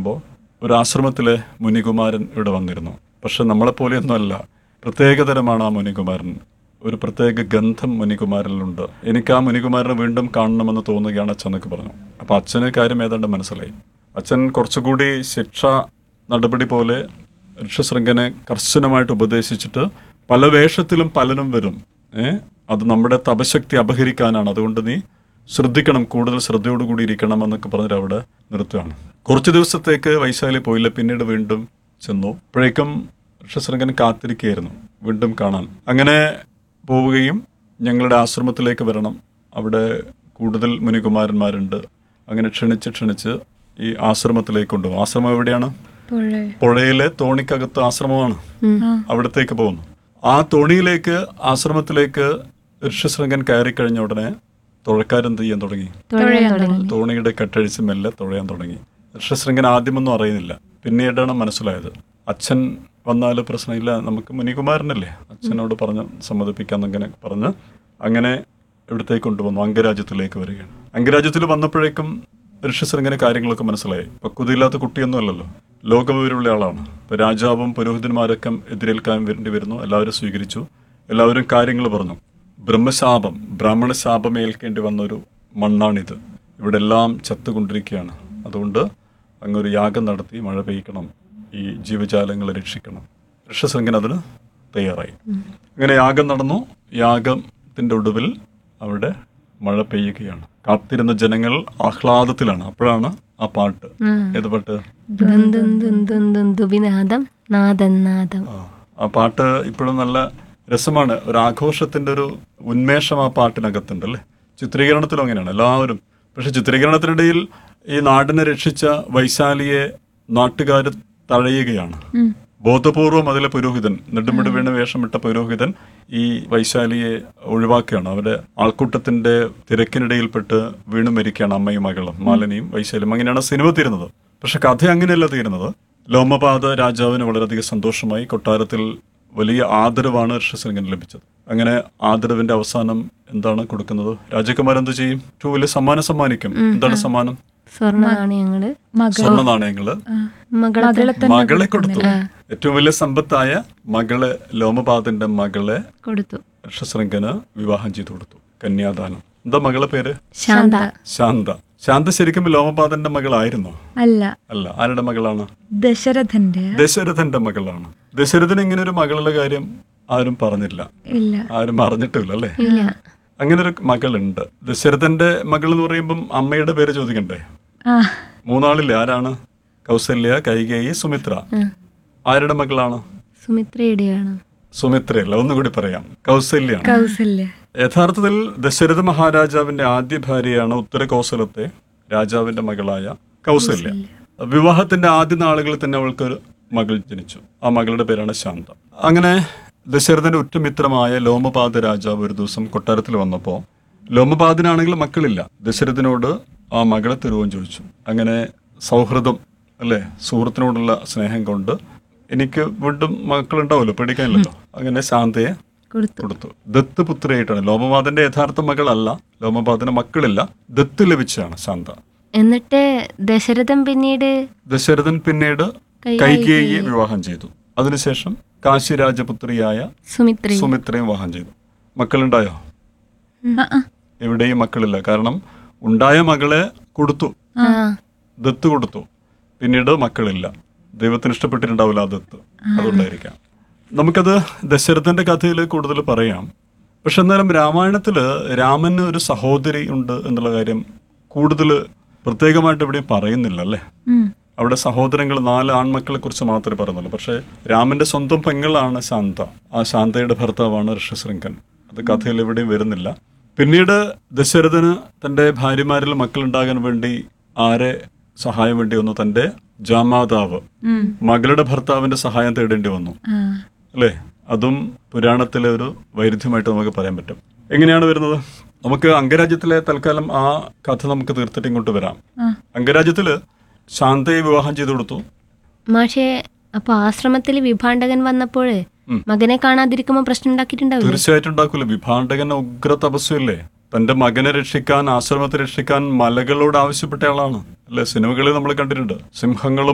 പറയുമ്പോൾ ഒരു ആശ്രമത്തിലെ മുനികുമാരൻ ഇവിടെ വന്നിരുന്നു പക്ഷെ നമ്മളെപ്പോലെയൊന്നുമല്ല പ്രത്യേകതരമാണ് ആ മുനികുമാരൻ ഒരു പ്രത്യേക ഗന്ധം മുനികുമാരനിലുണ്ട് എനിക്ക് ആ മുനികുമാരനെ വീണ്ടും കാണണമെന്ന് തോന്നുകയാണ് അച്ഛൻ എന്നൊക്കെ പറഞ്ഞു അപ്പൊ അച്ഛന് കാര്യം ഏതാണ്ട് മനസ്സിലായി അച്ഛൻ കുറച്ചുകൂടി ശിക്ഷ നടപടി പോലെ ഋഷ്യശൃംഖനെ കർശനമായിട്ട് ഉപദേശിച്ചിട്ട് പല വേഷത്തിലും പലരും വരും ഏ അത് നമ്മുടെ തപശക്തി അപഹരിക്കാനാണ് അതുകൊണ്ട് നീ ശ്രദ്ധിക്കണം കൂടുതൽ ശ്രദ്ധയോടുകൂടി ഇരിക്കണം എന്നൊക്കെ പറഞ്ഞിട്ട് അവിടെ നിർത്തുകയാണ് കുറച്ച് ദിവസത്തേക്ക് വൈശാലി പോയില്ല പിന്നീട് വീണ്ടും ചെന്നു അപ്പോഴേക്കും ഋഷശൃംഖൻ കാത്തിരിക്കുകയായിരുന്നു വീണ്ടും കാണാൻ അങ്ങനെ പോവുകയും ഞങ്ങളുടെ ആശ്രമത്തിലേക്ക് വരണം അവിടെ കൂടുതൽ മുനികുമാരന്മാരുണ്ട് അങ്ങനെ ക്ഷണിച്ച് ക്ഷണിച്ച് ഈ ആശ്രമത്തിലേക്ക് കൊണ്ടുപോകും ആശ്രമം എവിടെയാണ് പുഴയിലെ തോണിക്കകത്ത് ആശ്രമമാണ് അവിടത്തേക്ക് പോകുന്നു ആ തോണിയിലേക്ക് ആശ്രമത്തിലേക്ക് ഋഷ്യശൃംഗൻ കയറി കഴിഞ്ഞ ഉടനെ തുഴക്കാരെന്ത് ചെയ്യാൻ തുടങ്ങി തുഴയാൻ തുടങ്ങി തോണിയുടെ കെട്ടഴിച്ച് മെല്ലെ തുഴയാൻ തുടങ്ങി ഋഷ്യശൃംഗൻ ആദ്യമൊന്നും അറിയുന്നില്ല പിന്നീടാണ് മനസ്സിലായത് അച്ഛൻ വന്നാൽ പ്രശ്നമില്ല നമുക്ക് മുനികുമാരനല്ലേ അച്ഛനോട് പറഞ്ഞ് സമ്മതിപ്പിക്കാന്നങ്ങനെ പറഞ്ഞ് അങ്ങനെ ഇവിടത്തേക്ക് കൊണ്ടുവന്നു അംഗരാജ്യത്തിലേക്ക് വരികയാണ് അംഗരാജ്യത്തിൽ വന്നപ്പോഴേക്കും ഋഷ്യശൃംഗന് കാര്യങ്ങളൊക്കെ മനസ്സിലായി പക്വതയില്ലാത്ത കുട്ടിയൊന്നും അല്ലല്ലോ ലോകവിവരമുള്ള ആളാണ് ഇപ്പൊ രാജാവും പുരോഹിതന്മാരൊക്കെ എതിരേൽക്കാൻ വേണ്ടി വരുന്നു എല്ലാവരും സ്വീകരിച്ചു എല്ലാവരും കാര്യങ്ങൾ പറഞ്ഞു ബ്രഹ്മശാപം ബ്രാഹ്മണ ശാപം ഏൽക്കേണ്ടി വന്നൊരു മണ്ണാണിത് ഇവിടെ എല്ലാം ചത്തുകൊണ്ടിരിക്കുകയാണ് അതുകൊണ്ട് അങ്ങൊരു യാഗം നടത്തി മഴ പെയ്യിക്കണം ഈ ജീവജാലങ്ങളെ രക്ഷിക്കണം ഋഷശൃംഗൻ അതിന് തയ്യാറായി അങ്ങനെ യാഗം നടന്നു യാഗത്തിന്റെ ഒടുവിൽ അവിടെ മഴ പെയ്യുകയാണ് കാത്തിരുന്ന ജനങ്ങൾ ആഹ്ലാദത്തിലാണ് അപ്പോഴാണ് ആ പാട്ട് ഏത് പാട്ട് ദും ദും ദും ദും ദും ദുബിനാദം നാദം നാദം ആ, ആ പാട്ട് ഇപ്പോഴും നല്ല രസമാണ് ഒരു ആഘോഷത്തിന്റെ ഒരു ഉന്മേഷം ആ പാട്ടിനകത്തുണ്ട് അല്ലേ ചിത്രീകരണത്തിലും അങ്ങനെയാണ് എല്ലാവരും പക്ഷെ ചിത്രീകരണത്തിനിടയിൽ ഈ നാടിനെ രക്ഷിച്ച വൈശാലിയെ നാട്ടുകാർ തഴയുകയാണ് ബോധപൂർവം അതിലെ പുരോഹിതൻ നെടുമിട് വീണ വേഷമിട്ട പുരോഹിതൻ ഈ വൈശാലിയെ ഒഴിവാക്കുകയാണ് അവരുടെ ആൾക്കൂട്ടത്തിന്റെ തിരക്കിനിടയിൽപ്പെട്ട് വീണു മരിക്കുകയാണ് അമ്മയും മകളും മാലിനിയും വൈശാലിയും അങ്ങനെയാണ് സിനിമ തീരുന്നത് പക്ഷെ കഥ അങ്ങനെയല്ല തീരുന്നത് ലോമപാത രാജാവിന് വളരെയധികം സന്തോഷമായി കൊട്ടാരത്തിൽ വലിയ ആദരവാണ് ഋഷശൃംഗന് ലഭിച്ചത് അങ്ങനെ ആദരവിന്റെ അവസാനം എന്താണ് കൊടുക്കുന്നത് രാജകുമാരൻ എന്ത് ചെയ്യും ഏറ്റവും വലിയ സമ്മാനം സമ്മാനിക്കും എന്താണ് സമ്മാനം സ്വർണ്ണ നാണയങ്ങള് സ്വർണ്ണ നാണയങ്ങള് മകളെ മകളെ കൊടുത്തു ഏറ്റവും വലിയ സമ്പത്തായ മകളെ ലോമപാതന്റെ മകളെ കൊടുത്തു ഋഷശൃംഗന് വിവാഹം ചെയ്തു കൊടുത്തു കന്യാദാനം എന്താ മകളെ പേര് ശാന്ത ശാന്ത ശാന്ത ശരിക്കും ലോമപാതന്റെ മകളായിരുന്നോ അല്ല അല്ല ആരുടെ മകളാണ് ദശരഥന്റെ ദശരഥന്റെ മകളാണ് ദശരഥന് ഇങ്ങനെ ഒരു മകളുടെ കാര്യം ആരും പറഞ്ഞില്ല ഇല്ല ആരും അറിഞ്ഞിട്ടില്ല അല്ലേ ഇല്ല അങ്ങനെ ഒരു മകളുണ്ട് ദശരഥന്റെ മകൾ എന്ന് പറയുമ്പം അമ്മയുടെ പേര് ചോദിക്കണ്ടേ ആ മൂന്നാളില്ലേ ആരാണ് കൗസല്യ കൈകേയി സുമിത്ര ആരുടെ മകളാണ് സുമിത്രയുടെയാണ് സുമിത്രയല്ല ഒന്നുകൂടി പറയാം കൗസല്യാണ് കൗസല്യ യഥാർത്ഥത്തിൽ ദശരഥ മഹാരാജാവിന്റെ ആദ്യ ഭാര്യയാണ് ഉത്തര കൗസലത്തെ രാജാവിന്റെ മകളായ കൗസല്യ വിവാഹത്തിന്റെ ആദ്യ നാളുകളിൽ തന്നെ അവൾക്ക് ഒരു മകൾ ജനിച്ചു ആ മകളുടെ പേരാണ് ശാന്ത അങ്ങനെ ദശരഥന്റെ ഉറ്റമിത്രമായ ലോമപാത രാജാവ് ഒരു ദിവസം കൊട്ടാരത്തിൽ വന്നപ്പോൾ ലോമപാതിനാണെങ്കിൽ മക്കളില്ല ദശരഥനോട് ആ മകളെ തരുവാൻ ചോദിച്ചു അങ്ങനെ സൗഹൃദം അല്ലെ സുഹൃത്തിനോടുള്ള സ്നേഹം കൊണ്ട് എനിക്ക് വീണ്ടും മക്കളുണ്ടാവുമല്ലോ പേടിക്കാനില്ലല്ലോ അങ്ങനെ ശാന്തയെ കൊടുത്തു കൊടുത്തു ദത്ത് പുത്രിയായിട്ടാണ് ലോമപാതന്റെ യഥാർത്ഥ മകളല്ല ലോമപാതന് മക്കളില്ല ദത്ത് ലഭിച്ചതാണ് ശാന്ത എന്നിട്ട് ദശരഥൻ പിന്നീട് ദശരഥൻ പിന്നീട് കൈകേയിയെ കൈകേയിയെ വിവാഹം ചെയ്തു അതിനുശേഷം കാശി രാജപുത്രിയായ സുമിത്ര സുമിത്രയും വിവാഹം ചെയ്തു മക്കളുണ്ടായോ ആ, ആ. എവിടെയും മക്കളില്ല കാരണം ഉണ്ടായ മകളെ കൊടുത്തു ആ ദത്ത് കൊടുത്തു പിന്നീട് മക്കളില്ല ദൈവത്തിന് ഇഷ്ടപ്പെട്ടിട്ടുണ്ടാവില്ല ആ ദത്ത് അതുകൊണ്ടായിരിക്കാം നമുക്കത് ദശരഥന്റെ കഥയിൽ കൂടുതൽ പറയാം പക്ഷെ എന്നാലും രാമായണത്തില് രാമന് ഒരു സഹോദരി ഉണ്ട് എന്നുള്ള കാര്യം കൂടുതൽ പ്രത്യേകമായിട്ട് എവിടെയും പറയുന്നില്ല അല്ലേ ഉം. അവിടെ സഹോദരങ്ങൾ നാല് ആൺമക്കളെ കുറിച്ച് മാത്രമേ പറയുന്നുള്ളൂ പക്ഷെ രാമന്റെ സ്വന്തം പെങ്ങളാണ് ശാന്ത ആ ശാന്തയുടെ ഭർത്താവാണ് ഋഷശൃംഖൻ അത് കഥയിൽ എവിടെയും വരുന്നില്ല പിന്നീട് ദശരഥന് തന്റെ ഭാര്യമാരിൽ മക്കളുണ്ടാകാൻ വേണ്ടി ആരെ സഹായം വേണ്ടി വന്നു തന്റെ ജാമാതാവ് ഉം. മകളുടെ ഭർത്താവിന്റെ സഹായം തേടേണ്ടി വന്നു ആ. അല്ലേ അതും പുരാണത്തിലെ ഒരു വൈരുദ്ധ്യമായിട്ട് നമുക്ക് പറയാൻ പറ്റും എങ്ങനെയാണ് വരുന്നത് നമുക്ക് അംഗരാജ്യത്തിലെ തൽക്കാലം ആ കഥ നമുക്ക് തീർത്തിട്ട് ഇങ്ങോട്ട് വരാം ആ. അംഗരാജ്യത്തില് ശാന്തയെ വിവാഹം ചെയ്തു കൊടുത്തു മാഷെ അപ്പൊ ആശ്രമത്തിൽ വിഭാണ്ടകൻ വന്നപ്പോൾ മകനെ കാണാതിരിക്കുമ്പോ പ്രശ്നം ഉണ്ടാക്കിയിട്ടുണ്ടാവില്ല തീർച്ചയായിട്ടും ഉണ്ടാക്കൂല വിഭാണ്ടകൻ ഉഗ്ര തപസ്വല്ലേ തന്റെ മകനെ രക്ഷിക്കാൻ ആശ്രമത്തെ രക്ഷിക്കാൻ മലകളോട് ആവശ്യപ്പെട്ട ആളാണ് അല്ലെ സിനിമകളിൽ നമ്മൾ കണ്ടിട്ടുണ്ട് സിംഹങ്ങളും